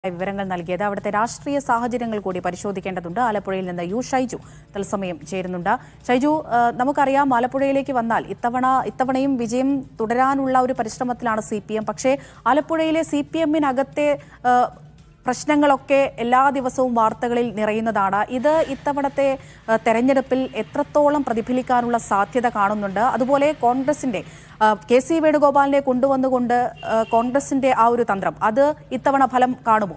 വിവരങ്ങൾ നൽകിയത് അവിടുത്തെ രാഷ്ട്രീയ സാഹചര്യങ്ങൾ കൂടി പരിശോധിക്കേണ്ടതുണ്ട് ആലപ്പുഴയിൽ നിന്ന് യു ഷൈജു തത്സമയം ചേരുന്നുണ്ട് ഷൈജു ആ, നമുക്കറിയാം ആലപ്പുഴയിലേക്ക് വന്നാൽ ഇത്തവണ ഇത്തവണയും വിജയം തുടരാനുള്ള ഒരു പരിശ്രമത്തിലാണ് സി പി എം പക്ഷേ ആലപ്പുഴയിലെ സി പി എമ്മിനകത്തെ പ്രശ്നങ്ങളൊക്കെ എല്ലാ ദിവസവും വാർത്തകളിൽ നിറയുന്നതാണ് ഇത് ഇത്തവണത്തെ ആ, തെരഞ്ഞെടുപ്പിൽ എത്രത്തോളം പ്രതിഫലിക്കാനുള്ള സാധ്യത കാണുന്നുണ്ട് അതുപോലെ കോൺഗ്രസിന്റെ ആ, കെ സി വേണുഗോപാലിനെ കൊണ്ടുവന്നുകൊണ്ട് ആ, കോൺഗ്രസിന്റെ ആ ഒരു തന്ത്രം അത് ഇത്തവണ ഫലം കാണുമോ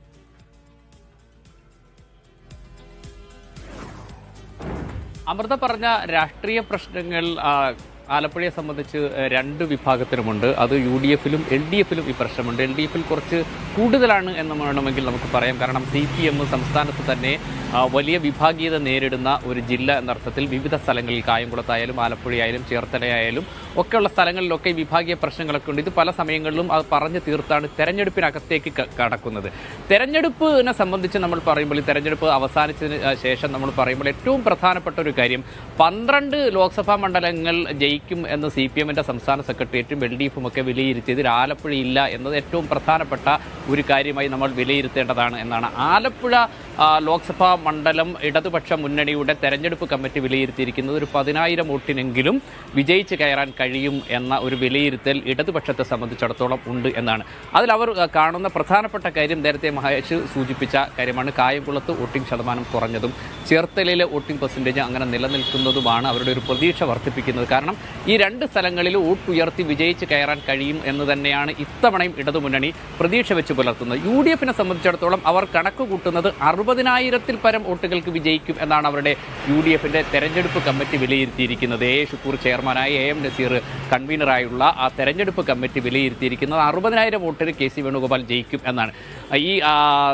അമൃത പറഞ്ഞ രാഷ്ട്രീയ പ്രശ്നങ്ങൾ ആ, ആലപ്പുഴയെ സംബന്ധിച്ച് രണ്ട് വിഭാഗത്തിനുമുണ്ട് അത് യു ഡി എഫിലും എൽ ഡി എഫിലും ഈ പ്രശ്നമുണ്ട് എൽ ഡി എഫിൽ കുറച്ച് കൂടുതലാണ് എന്ന് വേണമെങ്കിൽ നമുക്ക് പറയാം കാരണം സി പി എം സംസ്ഥാനത്ത് തന്നെ ആ, വലിയ വിഭാഗീയത നേരിടുന്ന ഒരു ജില്ല എന്നർത്ഥത്തിൽ വിവിധ സ്ഥലങ്ങളിൽ കായംകുളത്തായാലും ആലപ്പുഴയായാലും ചേർത്തലയായാലും ഒക്കെയുള്ള സ്ഥലങ്ങളിലൊക്കെ ഈ വിഭാഗീയ പ്രശ്നങ്ങളൊക്കെ ഉണ്ട് ഇത് പല സമയങ്ങളിലും അത് പറഞ്ഞു തീർത്താണ് തെരഞ്ഞെടുപ്പിനകത്തേക്ക് ക- കടക്കുന്നത് തെരഞ്ഞെടുപ്പിനെ സംബന്ധിച്ച് നമ്മൾ പറയുമ്പോൾ ഈ തെരഞ്ഞെടുപ്പ് അവസാനിച്ചതിന് ആ, ശേഷം നമ്മൾ പറയുമ്പോൾ ഏറ്റവും പ്രധാനപ്പെട്ട ഒരു കാര്യം പന്ത്രണ്ട് ലോക്സഭാ മണ്ഡലങ്ങൾ ജയിക്കും എന്ന് സി പി എമ്മിന്റെ സംസ്ഥാന സെക്രട്ടേറിയറ്റും എൽ ഡി എഫും ഒക്കെ വിലയിരുത്തിയതിൽ ആലപ്പുഴ ഇല്ല എന്നത് ഏറ്റവും പ്രധാനപ്പെട്ട ഒരു കാര്യമായി നമ്മൾ വിലയിരുത്തേണ്ടതാണ് എന്നാണ് ആലപ്പുഴ ആ, ലോക്സഭാ മണ്ഡലം ഇടതുപക്ഷ മുന്നണിയുടെ തെരഞ്ഞെടുപ്പ് കമ്മിറ്റി വിലയിരുത്തിയിരിക്കുന്നത് ഒരു പതിനായിരം വോട്ടിനെങ്കിലും വിജയിച്ച് കയറാൻ കഴിയും എന്ന ഒരു വിലയിരുത്തൽ ഇടതുപക്ഷത്തെ സംബന്ധിച്ചിടത്തോളം ഉണ്ട് എന്നാണ് അതിൽ അവർ ആ, കാണുന്ന പ്രധാനപ്പെട്ട കാര്യം നേരത്തെ മഹേഷ് സൂചിപ്പിച്ച കാര്യമാണ് കായംകുളത്ത് വോട്ടിംഗ് ശതമാനം കുറഞ്ഞതും ചേർത്തലയിലെ വോട്ടിംഗ് പെർസെൻറ്റേജ് അങ്ങനെ നിലനിൽക്കുന്നതുമാണ് അവരുടെ ഒരു പ്രതീക്ഷ വർദ്ധിപ്പിക്കുന്നത് കാരണം ഈ രണ്ട് സ്ഥലങ്ങളിൽ വോട്ട് ഉയർത്തി വിജയിച്ച് കയറാൻ കഴിയും എന്ന് തന്നെയാണ് ഇത്തവണയും ഇടതുമുന്നണി പ്രതീക്ഷ വെച്ച് പുലർത്തുന്നത് യു ഡി എഫിനെ സംബന്ധിച്ചിടത്തോളം അവർ കണക്ക് കൂട്ടുന്നത് അറുപതിനായിരത്തിൽ പരം വോട്ടുകൾക്ക് വിജയിക്കും എന്നാണ് അവരുടെ യു ഡി എഫിന്റെ തെരഞ്ഞെടുപ്പ് കമ്മിറ്റി വിലയിരുത്തിയിരിക്കുന്നത് എ ഷുക്കൂർ ചെയർമാനായ എ എം നസീർ കൺവീനറായുള്ള ആ തെരഞ്ഞെടുപ്പ് കമ്മിറ്റി വിലയിരുത്തിയിരിക്കുന്നത് അറുപതിനായിരം വോട്ടിന് കെ സി വേണുഗോപാൽ ജയിക്കും എന്നാണ് ഈ ആ,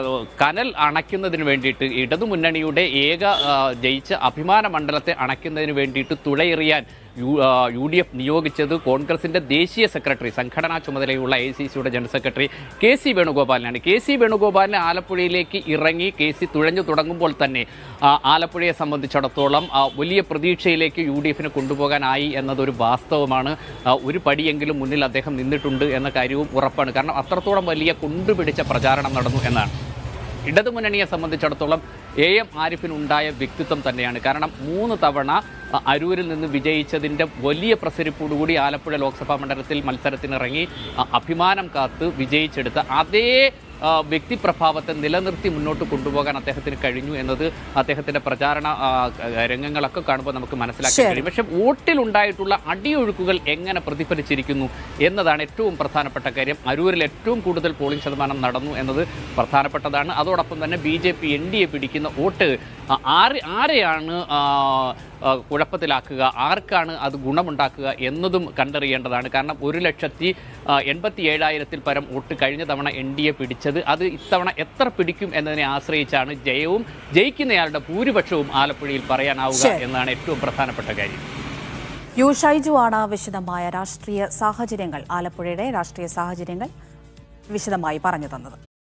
കനൽ അണയ്ക്കുന്നതിന് വേണ്ടിയിട്ട് ഇടതുമുന്നണിയുടെ ഏക ആ, ജയിച്ച അഭിമാന മണ്ഡലത്തെ അണയ്ക്കുന്നതിന് വേണ്ടിയിട്ട് തുഴയെറിയാൻ യു ആ, യു ഡി എഫ് നിയോഗിച്ചത് കോൺഗ്രസിന്റെ ദേശീയ സെക്രട്ടറി സംഘടനാ ചുമതലയുള്ള എ സി സിയുടെ ജനറൽ സെക്രട്ടറി കെ സി വേണുഗോപാലിനാണ് കെ സി വേണുഗോപാലിനെ ആലപ്പുഴയിലേക്ക് ഇറങ്ങി കെ സി തുഴഞ്ഞു തുടങ്ങുമ്പോൾ തന്നെ ആ, ആലപ്പുഴയെ സംബന്ധിച്ചിടത്തോളം ആ, വലിയ പ്രതീക്ഷയിലേക്ക് യു ഡി എഫിനെ കൊണ്ടുപോകാനായി എന്നതൊരു വാസ്തവമാണ് ആ, ഒരു പടിയെങ്കിലും മുന്നിൽ അദ്ദേഹം നിന്നിട്ടുണ്ട് എന്ന കാര്യവും ഉറപ്പാണ് കാരണം അത്രത്തോളം വലിയ കൊണ്ടുപിടിച്ച പ്രചാരണം നടന്നു എന്നാണ് ഇടതുമുന്നണിയെ സംബന്ധിച്ചിടത്തോളം എ എം ആരിഫിനുണ്ടായ വ്യക്തിത്വം തന്നെയാണ് കാരണം മൂന്ന് തവണ അ, അരൂരിൽ നിന്ന് വിജയിച്ചതിൻ്റെ വലിയ പ്രസരിപ്പോടുകൂടി ആലപ്പുഴ ലോക്സഭാ മണ്ഡലത്തിൽ മത്സരത്തിനിറങ്ങി അ, അഭിമാനം കാത്ത് വിജയിച്ചെടുത്ത അതേ ആ, വ്യക്തിപ്രഭാവത്തെ നിലനിർത്തി മുന്നോട്ട് കൊണ്ടുപോകാൻ അദ്ദേഹത്തിന് കഴിഞ്ഞു എന്നത് അദ്ദേഹത്തിന്റെ പ്രചാരണ ആ, രംഗങ്ങളൊക്കെ കാണുമ്പോൾ നമുക്ക് മനസ്സിലാക്കാൻ ശരി. കഴിയും പക്ഷെ വോട്ടിലുണ്ടായിട്ടുള്ള അടിയൊഴുക്കുകൾ എങ്ങനെ പ്രതിഫലിച്ചിരിക്കുന്നു എന്നതാണ് ഏറ്റവും പ്രധാനപ്പെട്ട കാര്യം അരൂരിൽ ഏറ്റവും കൂടുതൽ പോളിംഗ് ശതമാനം നടന്നു എന്നത് പ്രധാനപ്പെട്ടതാണ് അതോടൊപ്പം തന്നെ B J P N D A പിടിക്കുന്ന വോട്ട് ആ, ആര് ആരെയാണ് ആ, ആ, കുഴപ്പത്തിലാക്കുക ആർക്കാണ് അത് ഗുണമുണ്ടാക്കുക എന്നതും കണ്ടറിയേണ്ടതാണ് കാരണം ഒരു ലക്ഷത്തി ആ, എൺപത്തി ഏഴായിരത്തിൽ പരം വോട്ട് കഴിഞ്ഞ തവണ എൻ ഡി എ പിടിച്ചത് അത് ഇത്തവണ എത്ര പിടിക്കും എന്നതിനെ ആശ്രയിച്ചാണ് ജയവും ജയിക്കുന്നയാളുടെ ഭൂരിപക്ഷവും ആലപ്പുഴയിൽ പറയാനാവുക ശരി. എന്നാണ് ഏറ്റവും പ്രധാനപ്പെട്ട കാര്യം യു ഷൈജു ആണ് വിശദമായ രാഷ്ട്രീയ സാഹചര്യങ്ങൾ ആലപ്പുഴയുടെ രാഷ്ട്രീയ സാഹചര്യങ്ങൾ വിശദമായി പറഞ്ഞു തന്നത്